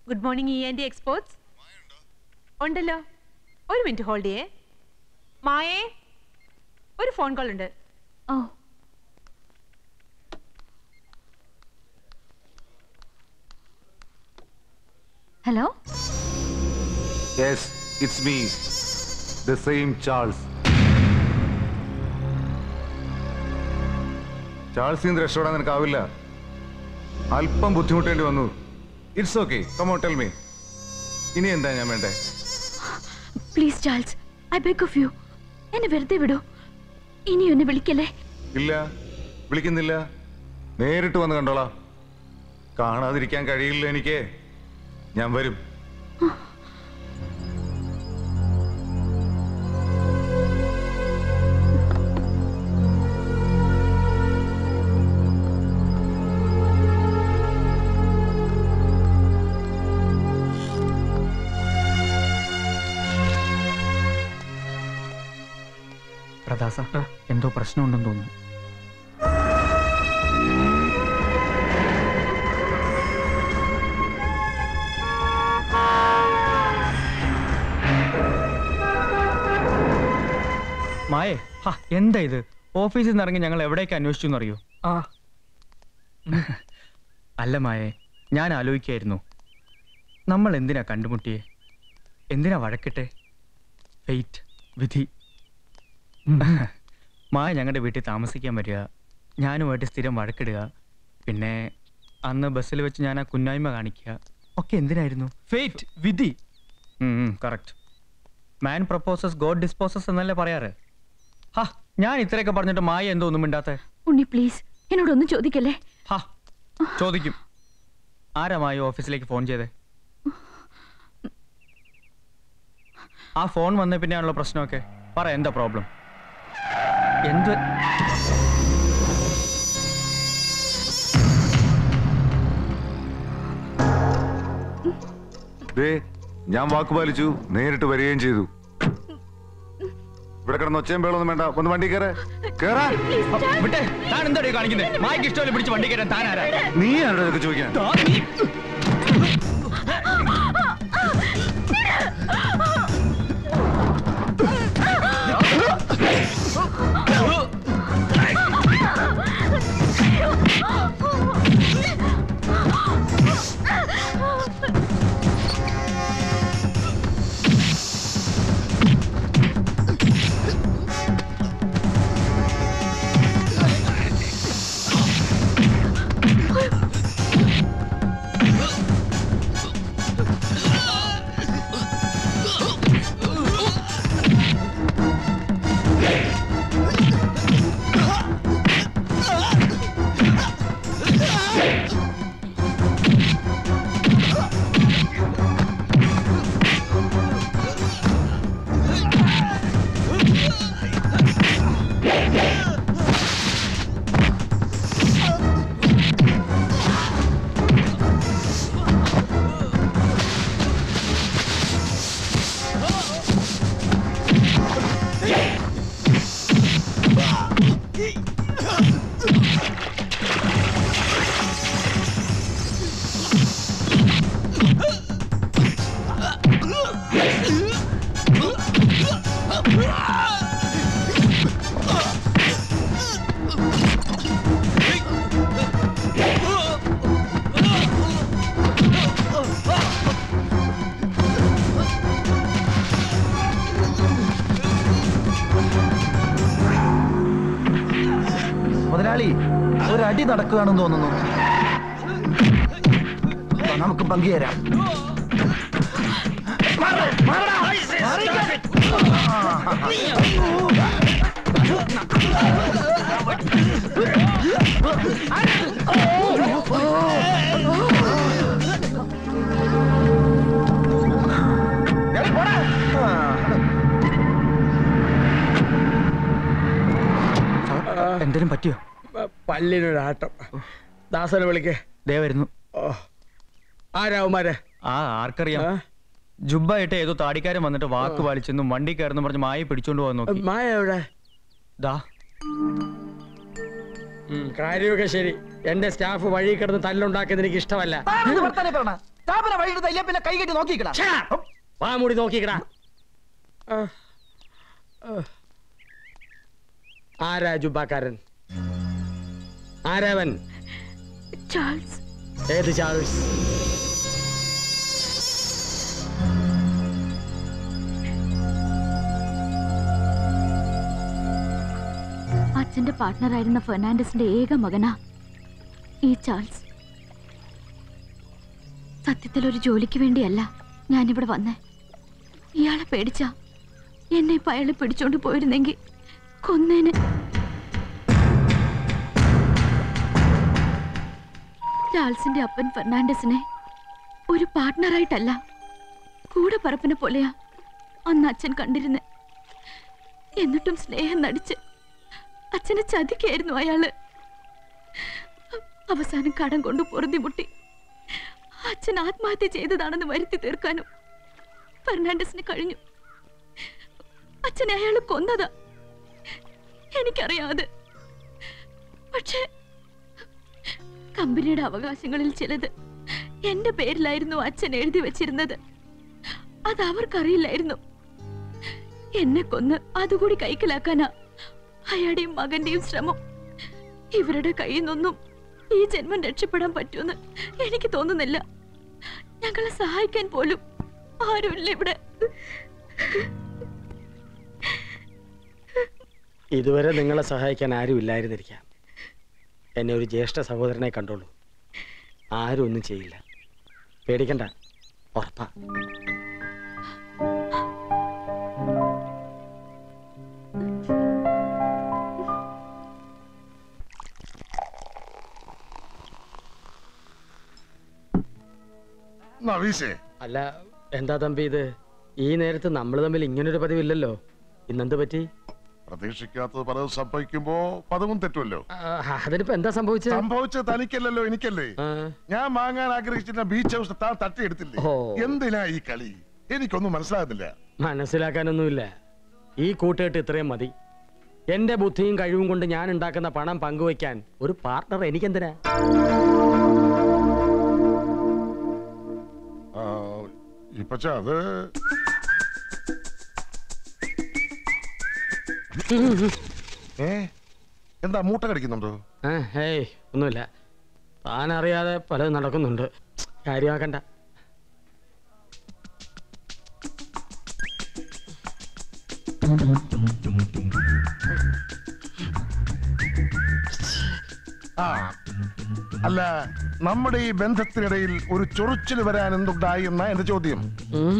Good morning E and exports ഉണ്ടല്ലോ ഒരു minute hold ചെയ്യേ മായേ ഒരു ഫോൺ കോൾ ഉണ്ട് oh hello yes it's me the same Charles ചാൾസിൽ നിന്ന് രക്ഷപ്പെടാൻ നിനക്കാവില്ല അല്പം ബുദ്ധിമുട്ടേണ്ടി വന്നു it's okay come on tell me ഇനി എന്താ ഞാൻ വേണ്ടേ please Charles I beg of you എന്നെ വെറുതെ വിടൂ ഇനി എന്നെ വിളിക്കല്ലേ ഇല്ല വിളിക്കുന്നില്ല നേരിട്ട് വന്ന് കണ്ടോളാം കാണാതിരിക്കാൻ കഴിയില്ല എനിക്ക് ഞാൻ വരും പ്രദാസ എന്തോ പ്രശ്നമുണ്ടെന്ന് തോന്നുന്നു മായേ ഹാ എന്താ ഇത് ഓഫീസിൽ നിന്ന് ഇറങ്ങി ഞങ്ങൾ എവിടേക്ക് അന്വേഷിച്ചു എന്നറിയോ ആ അല്ല മായേ ഞാൻ ആലോചിക്കായിരുന്നു നമ്മൾ എന്തിനാ കണ്ടുമുട്ടിയേ എന്തിനാ വഴക്കിട്ടെ ഫെയ്റ്റ് വിധി മായ ഞങ്ങളുടെ വീട്ടിൽ താമസിക്കാൻ വരിക ഞാനുമായിട്ട് സ്ഥിരം വഴക്കിടുക പിന്നെ അന്ന് ബസ്സിൽ വെച്ച് ഞാൻ ആ കുന്നായ്മ കാണിക്കുക ഒക്കെ എന്തിനായിരുന്നു ഫെയ്റ്റ് വിധി correct man proposes God disposes എന്നല്ലേ പറയാറ് ഹാ ഞാൻ ഇത്രയൊക്കെ പറഞ്ഞിട്ട് മായ എന്തോ ഒന്നും മിണ്ടാത്തെ ഉണ്ണി പ്ലീസ് എന്നോടൊന്നും ചോദിക്കല്ലേ ഹാ ചോദിക്കും ആരാ മായ ഓഫീസിലേക്ക് ഫോൺ ചെയ്തേ ആ ഫോൺ വന്ന പിന്നെയാണല്ലോ പ്രശ്നമൊക്കെ പറ എന്താ പ്രോബ്ലം എന്ത് ദേ ഞാൻ വാക്ക് പാലിച്ചു നേരിട്ട് വരികയും ചെയ്തു ഇവിടെ കിടന്ന് ഒച്ചയും വേളൊന്നും വേണ്ട ഒന്ന് വണ്ടി കയറേ കേറാ വിട്ടെ താൻ എന്താ കാണിക്കുന്നത് മായ്ക്ക് ഇഷ്ടമല്ല പിടിച്ച് വണ്ടി കയറാൻ താൻ ആരാ നീ ആരുടെ ഇതൊക്കെ ചോദിക്കാൻ താ നീ- മുതലാളി ഒരു അടി നടക്കുകയാണെന്ന് തോന്നുന്നു വാ, നമുക്ക് പങ്കുചേരാം എന്തേലും പറ്റിയോ പല്ലിനൊരാട്ടം ദാസനെ വിളിക്കേ ദേ വരുന്നു ഓ ആരാവുമാരെ ആ ആർക്കറിയാം ജുബ്ബായിട്ട് ഏതോ താടിക്കാരൻ വന്നിട്ട് വാക്ക് പാലിച്ചെന്നും വണ്ടി കയറുന്നു പറഞ്ഞ് മായി പിടിച്ചോണ്ട് പോകാൻ നോക്കി മായ എവിടെ ദാ ഉം, കാര്യമൊക്കെ ശരി എന്റെ സ്റ്റാഫ് വഴി കിടന്ന് തല്ലുണ്ടാക്കുന്നത് എനിക്ക് ഇഷ്ടമല്ല സ്ഥാപന വഴിയെടുത്ത ഇല്ല പിന്നെ കൈ കെട്ടി നോക്കിക്കടാ വാ മൂടി നോക്കിക്കടാ ആ. ആ. ആരാ ജുബാക്കാരൻ ആരാവൻ ചാൾസ് ഏത് ചാൾസ് അച്ഛന്റെ പാർട്ട്ണറായിരുന്ന ഫെർണാണ്ടസിന്റെ ഏക മകനാ ഈ ചാൾസ് സത്യത്തിൽ ഒരു ജോലിക്ക് വേണ്ടിയല്ല ഞാനിവിടെ വന്നേ ഇയാളെ പേടിച്ച എന്നെ ഇപ്പൊ അയാളെ പിടിച്ചോണ്ട് പോയിരുന്നെങ്കിൽ കൊന്നേന് ചാൾസിന്റെ അപ്പൻ ഫെർണാണ്ടസിനെ ഒരു പാർട്ട്ണറായിട്ടല്ല കൂടെ പറപ്പിനെ പോലെയാ അന്ന് അച്ഛൻ കണ്ടിരുന്നേ എന്നിട്ടും സ്നേഹം നടിച്ച് അച്ഛനെ ചതിക്കായിരുന്നു അയാള് അവസാനം കടം കൊണ്ട് പൊറുതിമുട്ടി അച്ഛൻ ആത്മഹത്യ ചെയ്തതാണെന്ന് വരുത്തി തീർക്കാനും ഫെർണാണ്ടസിന് കഴിഞ്ഞു അച്ഛനെ അയാൾ കൊന്നതാ എനിക്കറിയാതെ പക്ഷേ കമ്പനിയുടെ അവകാശങ്ങളിൽ ചിലത് എന്റെ പേരിലായിരുന്നു അച്ഛൻ എഴുതി വെച്ചിരുന്നത് അത് അവർക്കറിയില്ലായിരുന്നു എന്നെ കൊന്ന് അതുകൂടി കൈക്കലാക്കാനാ അയാളുടെയും മകന്റെയും ശ്രമം ഇവരുടെ കയ്യിൽ നിന്നൊന്നും ഈ ജന്മം രക്ഷപ്പെടാൻ പറ്റുമെന്ന് എനിക്ക് തോന്നുന്നില്ല ഞങ്ങളെ സഹായിക്കാൻ പോലും ആരുമില്ല ഇവിടെ ഇതുവരെ നിങ്ങളെ സഹായിക്കാൻ ആരും ഇല്ലായിരുന്നിരിക്കാം എന്നെ ഒരു ജ്യേഷ്ഠ സഹോദരനെ കണ്ടോളൂ ആരും ഒന്നും ചെയ്യില്ല പേടിക്കണ്ട ഉറപ്പാ നവീശേ അല്ല എന്താ തമ്പി ഇത് ഈ നേരത്ത് നമ്മൾ തമ്മിൽ ഇങ്ങനൊരു പതിവില്ലല്ലോ ഇന്നെന്ത് പറ്റി പ്രതീക്ഷിക്കാത്തത് പലതും സംഭവിക്കുമ്പോ പദവും തെറ്റുമല്ലോ ആ, അതിനിപ്പോ എന്താ സംഭവിച്ചത് സംഭവിച്ചത് തനിക്കല്ലല്ലോ എനിക്കല്ലേ ആ, ഞാൻ വാങ്ങാൻ ആഗ്രഹിച്ചിരുന്ന ബീച്ച് ഹൗസ് താൻ തട്ടിയെടുത്തില്ലേ ഓ. എന്തിനാ ഈ കളി എനിക്കൊന്നും മനസ്സിലാകുന്നില്ല മനസ്സിലാക്കാനൊന്നുമില്ല ഈ കൂട്ടുകെട്ട് ഇത്രയും മതി എന്റെ ബുദ്ധിയും കഴിവും കൊണ്ട് ഞാൻ ഉണ്ടാക്കുന്ന പണം പങ്കുവയ്ക്കാൻ ഒരു പാർട്ണർ എനിക്കെന്തിനാ ആ, ഇപ്പച്ചാ അത് ഏ എന്താ മൂട്ട കടിക്കുന്നുണ്ടോ ആ, ഏയ് ഒന്നുമില്ല താൻ അറിയാതെ പലതും നടക്കുന്നുണ്ട് കാര്യമാക്കണ്ട ആ അല്ല നമ്മുടെ ഈ ബന്ധത്തിനിടയിൽ ഒരു ചൊറിച്ചിൽ വരാൻ എന്തുണ്ടായി എന്നാ എന്റെ ചോദ്യം ഉം.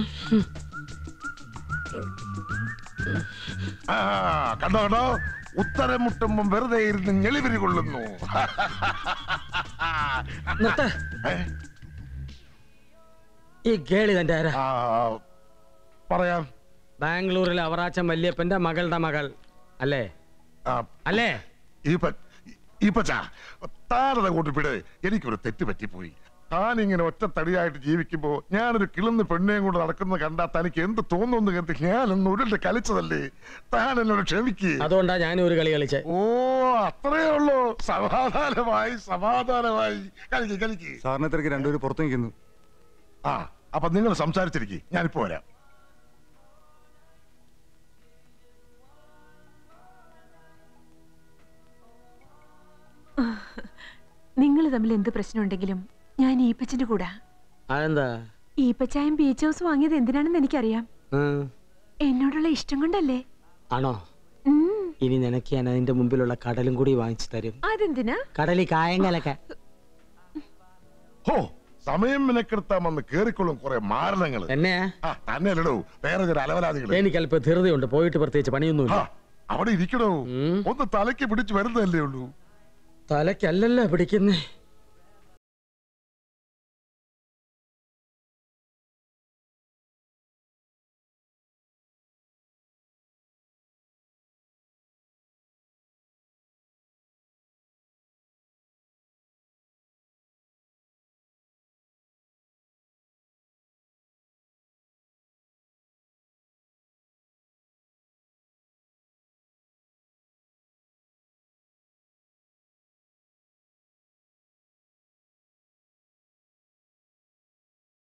ആ കണ്ടോ കണ്ടോ ഉത്തരം മുട്ടുമ്പം വെറുതെ ഇരുന്ന് ഞെളിവിരി കൊള്ളുന്നു നിർത്ത്. ഏ? ഈ കേളി തന്റെ ആരാ ആ, പറയാം ബാംഗ്ലൂരിലെ അവറാച്ചൻ വല്യപ്പന്റെ മകളുടെ മകൾ അല്ലേ ആ, അല്ലേ ഇപ്പ ഇപ്പച്ചാ താരത കൂട്ടിപ്പിട് എനിക്കൊരു തെറ്റ് പറ്റിപ്പോയി താൻ ഇങ്ങനെ ഒറ്റ തടിയായിട്ട് ജീവിക്കുമ്പോ ഞാനൊരു കിളുന്ന് പെണ്ണേയും കൊണ്ട് നടക്കുന്നത് കണ്ടാ തനിക്ക് എന്ത് തോന്നുന്നു കരുതി ഞാനൊന്ന് ഉരുണ്ട് കളിച്ചതല്ലേ താൻ എന്നോട് ക്ഷമിക്ക് അതുകൊണ്ടാ ഞാനും ഒരു കളി കളിച്ചേ ഓ അത്രേ ഉള്ളൂ സമാധാനമായി സമാധാനമായി കളിക്ക് കളിക്ക് സാറിനെ തിരക്ക് രണ്ടുപേരും പുറത്തു നിൽക്കുന്നു ആ അപ്പൊ നിങ്ങൾ സംസാരിച്ചിരിക്കും ഞാനിപ്പോ വരാം നിങ്ങൾ തമ്മിൽ എന്ത് പ്രശ്നമുണ്ടെങ്കിലും ഞാൻ ഈപ്പച്ചന്റെ കൂടാ അതെന്താ ഈപ്പച്ചായും ബീച്ച് ഹൗസ് വാങ്ങിയത് എന്തിനാണെന്ന് എനിക്കറിയാം ഉം. എന്നോടുള്ള ഇഷ്ടം കൊണ്ടല്ലേ ആണോ ഉം, ഇനി നിനക്ക് ഞാൻ അതിന്റെ മുമ്പിലുള്ള കടലും കൂടി വാങ്ങിച്ചു തരും അതെന്തിനാ കടലി കായങ്കലൊക്കെ ഹോ സമയം മെനക്കെടുത്താമെന്ന് കേറിക്കൊള്ളും കുറെ മാരണങ്ങള് എന്നെയാ ആ തന്നെ അല്ലടോ വേറെ ചില അലവലാദികള് എനിക്ക് അല്പം ധൃതിയുണ്ട് പോയിട്ട് പ്രത്യേകിച്ച് പണിയൊന്നുമില്ല ആ, അവിടെ ഇരിക്കണോ ഉം. ഒന്ന് തലയ്ക്ക് പിടിച്ച് വരുന്നതല്ലേ ഉള്ളൂ തലയ്ക്കല്ലല്ലോ പിടിക്കുന്നേ